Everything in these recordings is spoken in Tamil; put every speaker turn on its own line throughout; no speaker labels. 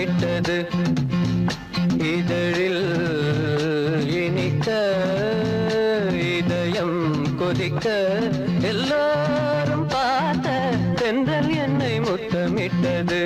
முத்தமிட்டது இதழில் இனிக்க இதயம் கொதிக்க எல்லாரும் பார்த்த தென்றல் என்னை முத்தமிட்டது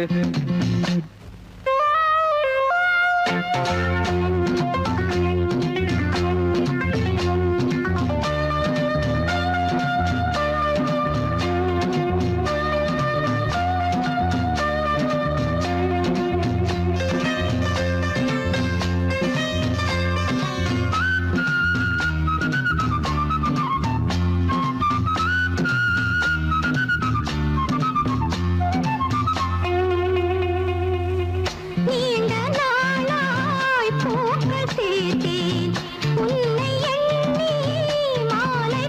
நீண்ட நாளாய் பூக்கள் சேர்த்தேன் உன்னை எண்ணி மாலை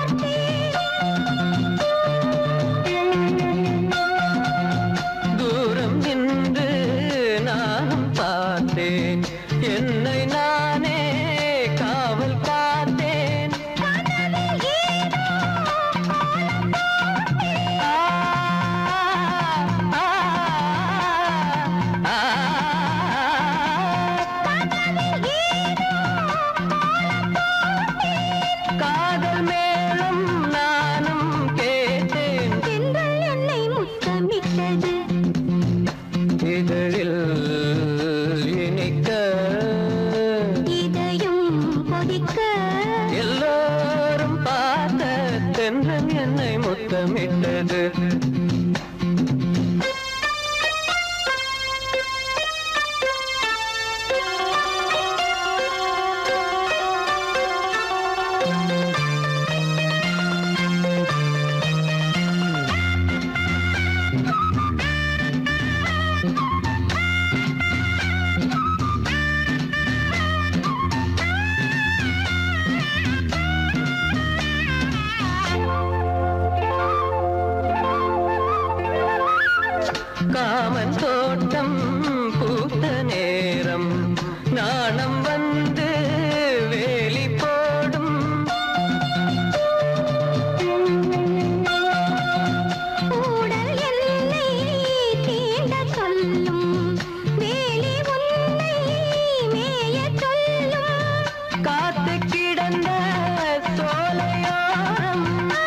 தூரம் நின்று நானும் பார்த்தேன் என்னை நானே காவல் காத்தேன் ஆ, ஆ, ஆ, காதல் மேலும் நானும் கேட்டேன்
தென்றல் என்னை முத்தமிட்டது
இதழில் இனிக்க
இதயம் கொதிக்க
எல்லோரும் பார்த்த தென்றல் என்னை முத்தமிட்டது காமன் தோட்டம் பூத்த நேரம் நாணம் வந்து வேலி போடும்
ஊடல் என்னை தீண்ட சொல்லும் வேலி உன்னை மேயச் சொல்லும்
காத்து கிடந்த சோலையோரம்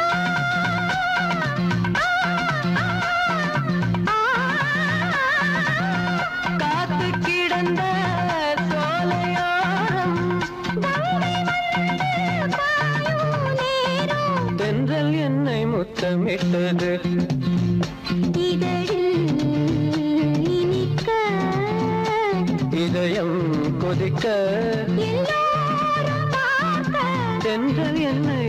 காத்து கிடந்த சோலையோரம் தென்றல் என்னை முத்தமிட்டது
இதழில் இனிக்க
இதயம் கொதிக்க
எல்லோரும் பார்க்க
தென்றல் என்னை